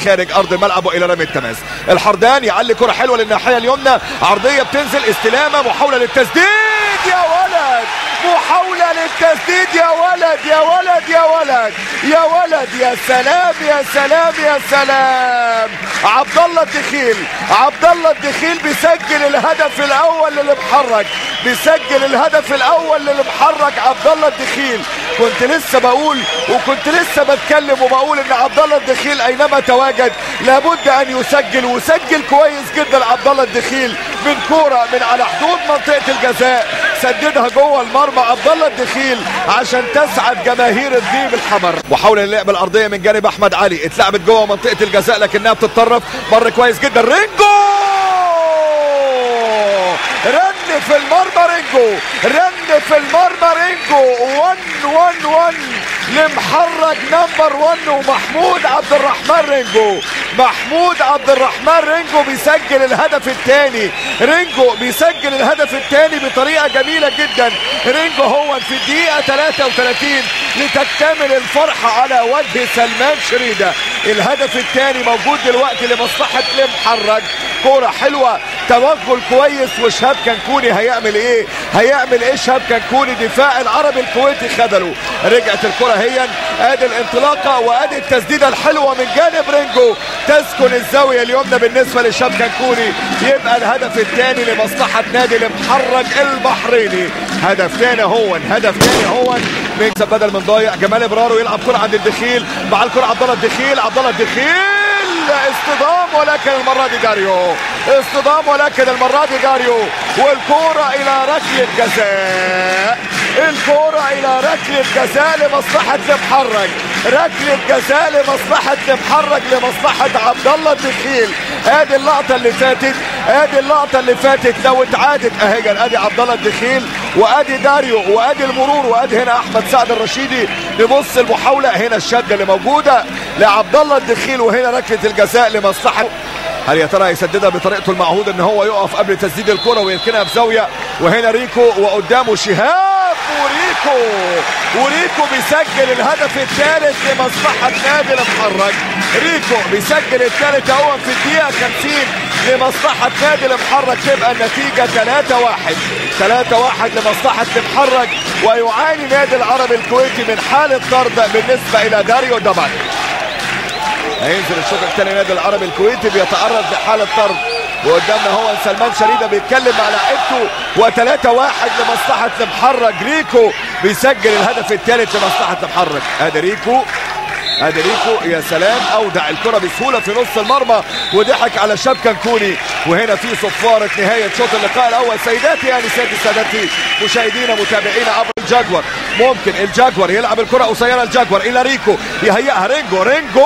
خارج ارض الملعب والى رمي التماس الحردان يعلي كره حلوه للناحيه اليمنى عرضيه بتنزل استلامه محاوله للتسديد يا ولد محاولة للتسديد يا ولد يا ولد يا ولد يا ولد يا سلام يا سلام يا سلام عبد الله الدخيل عبد الله الدخيل بيسجل الهدف الاول للمحرك بيسجل الهدف الاول للمحرك عبد الله الدخيل كنت لسه بقول وكنت لسه بتكلم وبقول ان عبد الله الدخيل اينما تواجد لابد ان يسجل وسجل كويس جدا عبد الله الدخيل من كوره من على حدود منطقه الجزاء سددها جوه المرمى عبد الله الدخيل عشان تسعد جماهير الديم الحمر محاوله للعب الارضيه من جانب احمد علي اتلعبت جوه منطقه الجزاء لكنها بتتطرف مر كويس جدا رينجو رن في المرمى رينجو رن في المرمى رينجو 1 1 1 لمحرج نمبر 1 ومحمود عبد الرحمن رينجو محمود عبد الرحمن رينجو بيسجل الهدف الثاني رينجو بيسجل الهدف الثاني بطريقه جميله جدا رينجو هو في الدقيقه 33 لتكتمل الفرحه على وجه سلمان شريده الهدف الثاني موجود دلوقتي لمصلحه المحرج كوره حلوه توغل كويس وشهاب كنكوني هيعمل ايه هيعمل ايه شهاب كنكوني دفاع العربي الكويتي خذله رجعت الكره هي ادي الانطلاقه وادي التسديده الحلوه من جانب رينجو تسكن الزاويه اليمنى بالنسبه لشهاب كنكوني يبقى الهدف الثاني لمصلحه نادي المحرج البحريني هدف ثاني هو هدف ثاني هو من بدل من ضايع جمال ابرارو يلعب كره عند الدخيل مع الكره عبد الله الدخيل عبد الله الدخيل اصطدام ولكن المرة دي داريو اصطدام ولكن المرة دي داريو والكورة إلى ركلة جزاء الكورة إلى ركلة جزاء لمصلحة المحرج ركلة جزاء لمصلحة المحرج لمصلحة عبد الله الدخيل ادي اللقطة اللي فاتت ادي اللقطة اللي فاتت لو اتعادت اهي ادي عبد الله الدخيل وادي داريو وادي المرور وادي هنا احمد سعد الرشيدي نبص المحاولة هنا الشدة اللي موجودة لعبد الله الدخيل وهنا ركلة الجزاء لمصلحة هل يا ترى يسددها بطريقته المعهودة ان هو يقف قبل تسديد الكرة ويركنها في زاوية وهنا ريكو وقدامه شهاب وريكو وريكو بيسجل الهدف الثالث لمصلحة نادي المحرج ريكو بيسجل الثالث اهو في الدقيقة 50 لمصلحة نادي المحرج تبقى النتيجة 3 1 3 1 لمصلحة المحرج ويعاني نادي العربي الكويتي من حالة طرد بالنسبة إلى داريو دبل هينزل الشوط الثاني نادي العربي الكويتي بيتعرض لحالة طرد وقدامنا هو سلمان شريدة بيتكلم مع لعيبته وثلاثة واحد لمصلحة المحرج ريكو بيسجل الهدف الثالث لمصلحة المحرج ادي ريكو ادي ريكو يا سلام اودع الكره بسهوله في نص المرمى وضحك على شاب كنكوني وهنا في صفاره نهايه شوط اللقاء الاول سيداتي يعني سيدي سادتي مشاهدينا متابعينا عبر الجاكور ممكن الجاكور يلعب الكره قصيره الجاكور الى ريكو يهيئها رينجو رينجو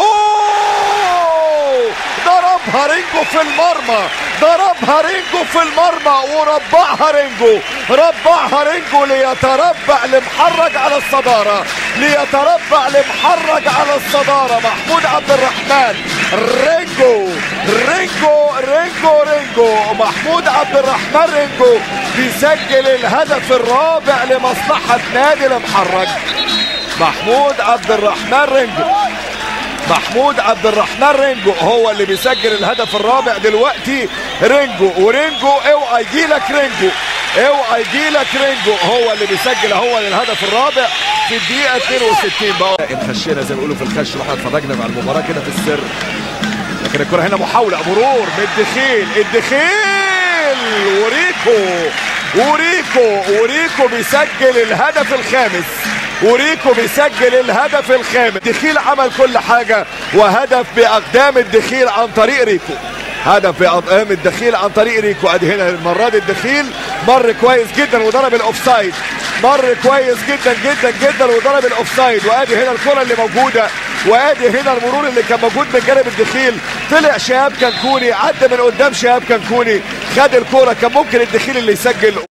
ضربها رينجو في المرمى ضربها رينجو في المرمى وربعها رينجو ربعها رينجو ليتربع لمحرج على الصدارة ليتربع لمحرج على الصدارة محمود عبد الرحمن رينجو رينجو رينجو رينجو محمود عبد الرحمن رينجو بيسجل الهدف الرابع لمصلحة نادي المحرج محمود عبد الرحمن رينجو محمود عبد الرحمن رينجو هو اللي بيسجل الهدف الرابع دلوقتي رينجو ورينجو اوعى يجي لك رينجو اوعى يجي لك رينجو هو اللي بيسجل هو للهدف الرابع في الدقيقة 62 بقى اتخشينا زي ما بيقولوا في الخش واحنا اتفرجنا مع المباراة كده في السر لكن الكرة هنا محاولة مرور من الدخيل الدخيل وريكو وريكو وريكو بيسجل الهدف الخامس وريكو بيسجل الهدف الخامس دخيل عمل كل حاجة وهدف بأقدام الدخيل عن طريق ريكو هدف بأقدام الدخيل عن طريق ريكو ادي هنا المرة دي الدخيل مر كويس جدا وضرب الاوفسايد مر كويس جدا جدا جدا وضرب الاوفسايد وادي هنا الكرة اللي موجودة وادي هنا المرور اللي كان موجود من جانب الدخيل طلع شهاب كنكوني عدى من قدام شهاب كنكوني خد الكرة كان ممكن الدخيل اللي يسجل